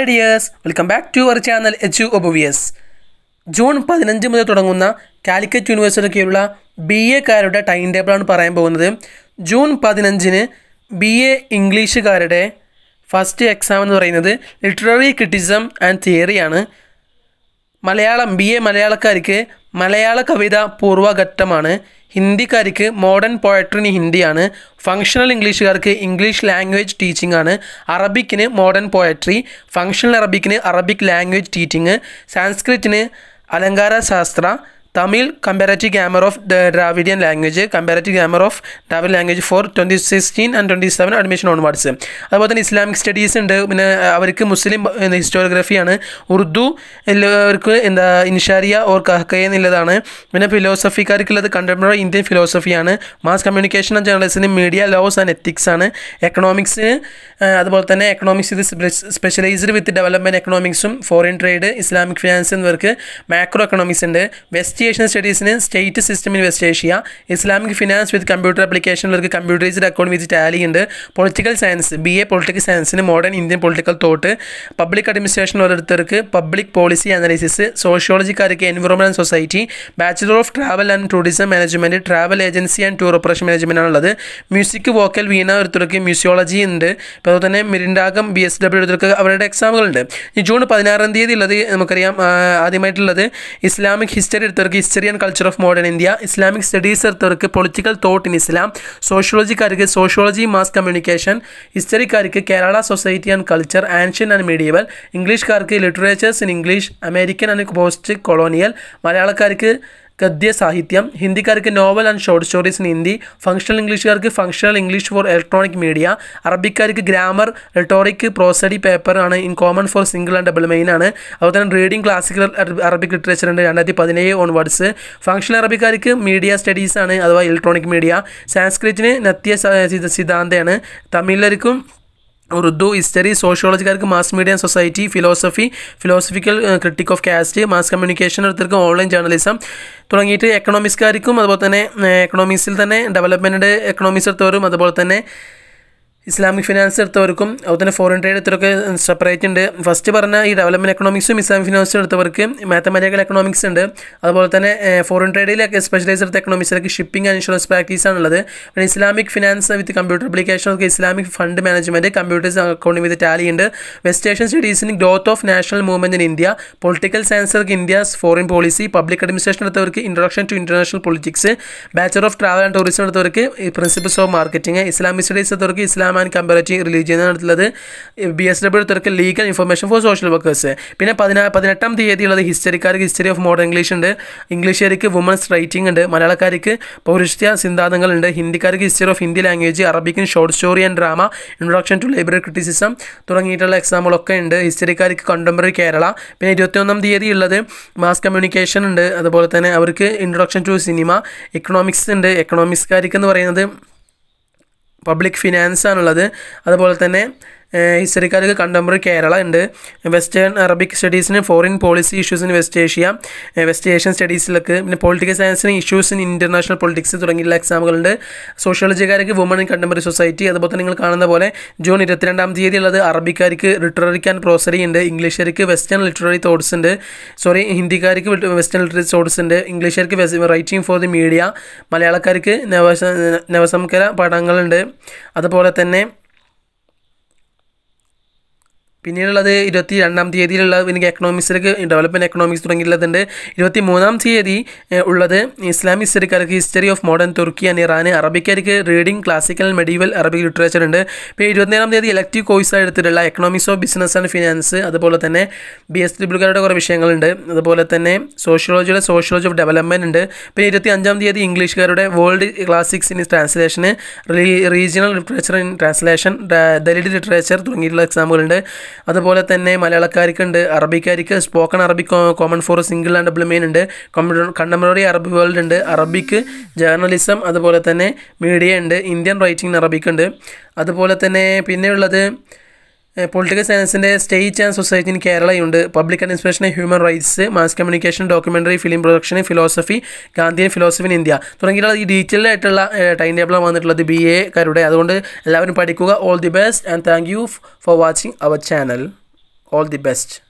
dears welcome back to our channel H U obvious June പതിനഞ്ച് മുതൽ തുടങ്ങുന്ന കാലിക്കറ്റ് യൂണിവേഴ്സിറ്റിക്കുള്ള ബി എക്കാരുടെ ടൈം ടേബിളാണ് പറയാൻ പോകുന്നത് ജൂൺ പതിനഞ്ചിന് ബി എ ഇംഗ്ലീഷുകാരുടെ ഫസ്റ്റ് എക്സാം എന്ന് പറയുന്നത് ലിറ്റററി ക്രിറ്റിസം ആൻഡ് തിയറിയാണ് മലയാളം ബി എ മലയാളക്കാർക്ക് മലയാള കവിത പൂർവ്വഘട്ടമാണ് ഹിന്ദിക്കാർക്ക് മോഡേൺ പോയട്രി ഹിന്ദിയാണ് ഫങ്ഷണൽ ഇംഗ്ലീഷുകാർക്ക് ഇംഗ്ലീഷ് ലാംഗ്വേജ് ടീച്ചിങ് ആണ് അറബിക്കിന് മോഡേൺ പോയട്രി ഫങ്ഷണൽ അറബിക്കിന് അറബിക് ലാംഗ്വേജ് ടീച്ചിങ് സാൻസ്ക്രിറ്റിന് അലങ്കാര ശാസ്ത്ര Tamil comparative grammar of Dravidian language comparative grammar of Dravid language for twenty sixteen and twenty seven admission onwards അതുപോലെ തന്നെ ഇസ്ലാമിക് സ്റ്റഡീസ് ഉണ്ട് പിന്നെ അവർക്ക് മുസ്ലിം ഹിസ്റ്റോഗ്രഫിയാണ് ഉറുദു എല്ലാവർക്കും എന്താ ഇൻഷാരിയ ഓർ കഹക്കയ എന്നുള്ളതാണ് പിന്നെ ഫിലോസഫിക്കാർക്കുള്ളത് കണ്ടംപററി ഇന്ത്യൻ ഫിലോസഫിയാണ് മാസ് കമ്മ്യൂണിക്കേഷൻ ആൻഡ് ജേർണലിസ്റ്റിന് മീഡിയ ലോസ് ആൻഡ് എത്തിക്സ് ആണ് എക്കണോമിക്സ് അതുപോലെ തന്നെ എക്കണോമിക്സ് ഇത് സ്പെഷ്യലൈസ്ഡ് വിത്ത് ഡെവലപ്മെൻറ്റ് എക്കണോമിക്സും ഫോറിൻ ട്രേഡ് ഇസ്ലാമിക് ഫിനാൻസ് എന്നിവർക്ക് മാക്രോ എക്കണോമിക്സ് ഉണ്ട് വെസ്റ്റ് ഏഷ്യൻ സ്റ്റഡീസിന് state system in West Asia Islamic finance with computer ആപ്ലിക്കേഷനിലേക്ക് കമ്പ്യൂട്ടറൈസ്ഡ് അക്കൗണ്ട് വിത്ത് ടാലി ഉണ്ട് political science B A political സയൻസിന് modern Indian political thought public administration ഓരോരുത്തർക്ക് public policy analysis സോഷ്യോളജിക്കാർക്ക് environment society bachelor of travel and tourism management travel agency and tour operation management ആണുള്ളത് music vocal veena ഒരുത്തർക്ക് museology ഉണ്ട് അതുപോലെ തന്നെ മിരിൻഡാകം B S W എടുത്തവർക്ക് അവരുടെ എക്സാമുകളുണ്ട് ഈ ജൂൺ പതിനാറാം തീയതി ഉള്ളത് നമുക്കറിയാം ആദ്യമായിട്ടുള്ളത് ഇസ്ലാമിക് ഹിസ്റ്ററി എടുത്തവർക്ക് history and culture of modern India Islamic studies എടുത്തവർക്ക് പൊളിറ്റിക്കൽ തോട്ട് ഇൻ ഇസ്ലാം സോഷ്യോളജിക്കാർക്ക് സോഷ്യോളജി മാസ് കമ്മ്യൂണിക്കേഷൻ ഹിസ്റ്ററിക്കാർക്ക് Kerala society and culture ancient and medieval ഇംഗ്ലീഷ്കാർക്ക് literatures in English American and post colonial മലയാളക്കാർക്ക് ഗദ്യ സാഹിത്യം ഹിന്ദിക്കാർക്ക് novel and short stories in Hindi functional ഇംഗ്ലീഷുകാർക്ക് functional English for electronic media അറബിക്കാർക്ക് grammar rhetoric prosody paper ആണ് in common for single and double main ആണ് അതുപോലെ തന്നെ റീഡിംഗ് ക്ലാസിക്കൽ അറബിക് ലിറ്ററേച്ചർ ഉണ്ട് രണ്ടായിരത്തി പതിനേഴ് ഓൺവേർഡ്സ് ഫങ്ഷണൽ അറബിക്കാർക്ക് മീഡിയ സ്റ്റഡീസ് ആണ് അഥവാ ഇലക്ട്രോണിക് മീഡിയ സാൻസ്ക്രിറ്റിന് നത്യ സിദ്ധാന്തയാണ് തമിഴർക്കും ഉറുദു ഹിസ്റ്ററി സോഷ്യോളജിക്കാർക്ക് mass media society philosophy philosophical critique of caste mass communication എടുത്തവർക്ക് ഓൺലൈൻ ജേർണലിസം തുടങ്ങിയിട്ട് എക്കണോമിക്സ്കാർക്കും അതുപോലെ തന്നെ എക്കണോമിക്സിൽ തന്നെ ഡെവലപ്മെൻറ്റ് എക്കണോമിക്സ് എടുത്തവരും അതുപോലെ തന്നെ ഇസ്ലാമിക് ഫിനാൻസ് എടുത്തവർക്കും അതുപോലെ തന്നെ ഫോറിൻ ട്രേഡ് എടുത്തവർക്ക് സെപ്പറേറ്റ് ഉണ്ട് ഫസ്റ്റ് പറഞ്ഞ ഈ ഡെവലപ്മെൻറ്റ് എക്കണോമിക്സും ഇസ്ലാമിക് ഫിനാൻസും എടുത്തവർക്ക് മാത്തമാറ്റിക്കൽ എക്കണോമിക്സ് ഉണ്ട് അതുപോലെ തന്നെ ഫോറിൻ ട്രേഡിലൊക്കെ സ്പെഷ്യലൈസ് എടുത്ത എക്കണോമിക്സിലേക്ക് ഷിപ്പിംഗ് ആൻഡ് ഇൻഷുറൻസ് പ്രാക്ടീസ് ആണുള്ളത് പിന്നെ Islamic finance with computer application Islamic fund management computers accounting with Tally ഉണ്ട് വെസ്റ്റ് ഏഷ്യൻ സ്റ്റഡീസിന് growth of national movement in India political സയൻസുകൾക്ക് India's foreign policy public administration എടുത്തവർക്ക് introduction to international politics bachelor of travel and tourism എടുത്തവർക്ക് principles of marketing Islamic studies എടുത്തവർക്ക് Islam and comparative religion എടുത്തുള്ളത് B S W എടുത്തവർക്ക് legal information for social workers പിന്നെ പതിനാ പതിനെട്ടാം തീയതി ഉള്ളത് ഹിസ്റ്ററിക്കാർക്ക് ഹിസ്റ്ററി ഓഫ് മോഡേൺ ഇംഗ്ലീഷ് ഉണ്ട് ഇംഗ്ലീഷുകാർക്ക് വുമൻസ് റൈറ്റിംഗ് ഉണ്ട് മലയാളക്കാർക്ക് പൗരുഷ്യ സിദ്ധാന്തങ്ങളുണ്ട് ഹിന്ദിക്കാർക്ക് ഹിസ്റ്ററി ഓഫ് ഹിന്ദി ലാംഗ്വേജ് അറബിക്കിന് short story and drama introduction to library criticism തുടങ്ങിയിട്ടുള്ള എക്സാമുകളൊക്കെ ഉണ്ട് ഹിസ്റ്ററിക്കാർക്ക് കണ്ടംപററി കേരള പിന്നെ ഇരുപത്തിയൊന്നാം തീയതി ഉള്ളത് മാസ് കമ്മ്യൂണിക്കേഷൻ ഉണ്ട് അതുപോലെ തന്നെ അവർക്ക് ഇൻട്രൊഡക്ഷൻ ടു സിനിമ എക്കണോമിക്സ് ഉണ്ട് എക്കണോമിക്സ്കാർക്ക് എന്ന് പറയുന്നത് പബ്ലിക് ഫിനാൻസ് ആണുള്ളത് അതുപോലെ തന്നെ ഹിസ്റ്ററിക്കാർക്ക് കണ്ടംപററി കേരള ഉണ്ട് വെസ്റ്റേൺ അറബിക് സ്റ്റഡീസിന് foreign policy issues in West Asia West Asian സ്റ്റഡീസിലൊക്കെ പിന്നെ പൊളിറ്റിക്കൽ സയൻസിന് ഇഷ്യൂസ് ഇൻ ഇൻ്റർനാഷണൽ പൊളിറ്റിക്സ് തുടങ്ങിയുള്ള എക്സാമുകളുണ്ട് സോഷ്യോളജിക്കാർക്ക് വുമൺ ഇൻ കണ്ടംപററി സൊസൈറ്റി അതുപോലെ തന്നെ നിങ്ങൾ കാണുന്ന പോലെ ജൂൺ ഇരുപത്തിരണ്ടാം തീയതി ഉള്ളത് അറബിക്കാർക്ക് ലിറ്റററിക്ക് ആൻഡ് പ്രോസറി ഉണ്ട് ഇംഗ്ലീഷുകാർക്ക് വെസ്റ്റേൺ ലിറ്റററി തോട്ട്സ് ഉണ്ട് സോറി ഹിന്ദിക്കാർക്ക് വെസ്റ്റേൺ ലിറ്റററി തോട്ട്സ് ഉണ്ട് ഇംഗ്ലീഷുകാർക്ക് റൈറ്റിംഗ് ഫോർ ദി മീഡിയ മലയാളക്കാർക്ക് നവസ നവസംകര പഠനങ്ങളുണ്ട് അതുപോലെ തന്നെ പിന്നീടുള്ളത് ഇരുപത്തി രണ്ടാം തീയതിയിലുള്ള എനിക്ക് എക്കണോമിക്സിലേക്ക് ഡെവലപ്മെൻറ്റ് എക്കണോമിക്സ് തുടങ്ങിയിട്ടുള്ളതുണ്ട് ഇരുപത്തി മൂന്നാം തീയതി ഉള്ളത് ഇസ്ലാമിക് ഹിസ്റ്ററിക്കാർക്ക് history of modern Turkey and Iran അറബിക്കാർക്ക് reading classical medieval Arabic literature ഉണ്ട് ഇപ്പോൾ ഇരുപത്തിയേഴാം തീയതി ഇലക്റ്റീവ് കോഴ്സായി എടുത്തിട്ടുള്ള economics of business and finance അതുപോലെ തന്നെ ബി എസ് ഡബ്ല്യുക്കാരുടെ കുറേ വിഷയങ്ങളുണ്ട് അതുപോലെ തന്നെ സോഷ്യോളജിയുടെ സോഷ്യോളജി ഓഫ് ഡെവലപ്മെൻറ്റ് ഉണ്ട് പിന്നെ ഇരുപത്തി അഞ്ചാം തീയതി ഇംഗ്ലീഷുകാരുടെ വേൾഡ് ക്ലാസിക്സ് ഇൻ ട്രാൻസ്ലേഷന് regional literature in translation Dalit literature തുടങ്ങിയിട്ടുള്ള എക്സാമുകളുണ്ട് അതുപോലെ തന്നെ മലയാളക്കാർക്കുണ്ട് അറബിക്കാർക്ക് spoken Arabic common for single and double main ഉണ്ട് കണ്ടംപററി അറബി വേൾഡ് ഉണ്ട് അറബിക് ജേർണലിസം അതുപോലെ തന്നെ മീഡിയ ഉണ്ട് ഇന്ത്യൻ റൈറ്റിംഗ് അറബിക് ഉണ്ട് അതുപോലെ തന്നെ പിന്നെയുള്ളത് പൊളിറ്റിക്കൽ സയൻസിൻ്റെ സ്റ്റേറ്റ് ആൻഡ് സൊസൈറ്റി ഇൻ കേരളയുണ്ട് public administration human rights mass communication documentary film production philosophy Gandhian philosophy in India തുടങ്ങിയിട്ടുള്ള ഈ ഡീറ്റെയിൽ ആയിട്ടുള്ള ടൈം ടേബിളാണ് വന്നിട്ടുള്ളത് ബി എക്കാരുടെ അതുകൊണ്ട് എല്ലാവരും പഠിക്കുക all the best and thank you for watching our channel all the best